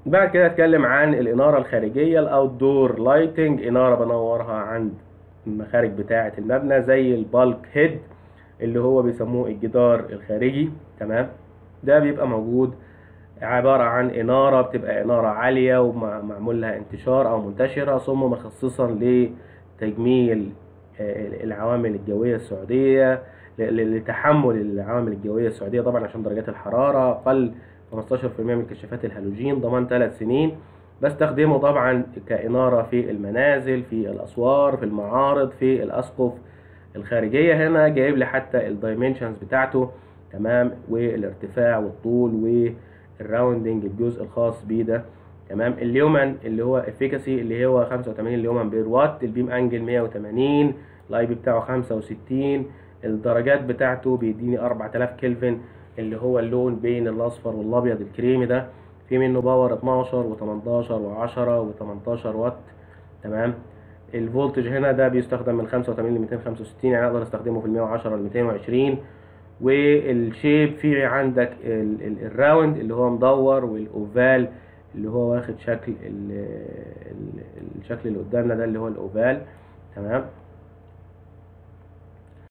بعد كده اتكلم عن الاناره الخارجيه الاوت دور لايتنج اناره بنورها عند المخارج بتاعه المبنى زي البالك هيد اللي هو بيسموه الجدار الخارجي تمام ده بيبقى موجود عبارة عن إنارة بتبقى إنارة عالية ومعمول لها انتشار أو منتشرة ثم مخصصا لتجميل آه، العوامل الجوية السعودية ل- لتحمل العوامل الجوية السعودية طبعا عشان درجات الحرارة أقل 15% من كشافات الهالوجين ضمان 3 سنين بستخدمه طبعا كإنارة في المنازل في الأسوار في المعارض في الأسقف الخارجية هنا جايب لي حتى الدايمنشنز بتاعته تمام والارتفاع والطول والراوندنج الجزء الخاص بيه ده تمام اليومن اللي هو افيكاسي اللي هو 85 اليومن بير وات البيم انجل 180 الاي بي بتاعه 65 الدرجات بتاعته بيديني 4000 كلفن اللي هو اللون بين الاصفر والابيض الكريمي ده في منه باور 12 و18 و10 و18 وات تمام الفولتج هنا ده بيستخدم من 85 ل 265 يعني اقدر استخدمه في ال 110 ل 220 والشيب في عندك ال- ال- الراوند اللي هو مدور والاوفال اللي هو واخد شكل ال- ال- الشكل اللي قدامنا ده اللي هو الاوفال تمام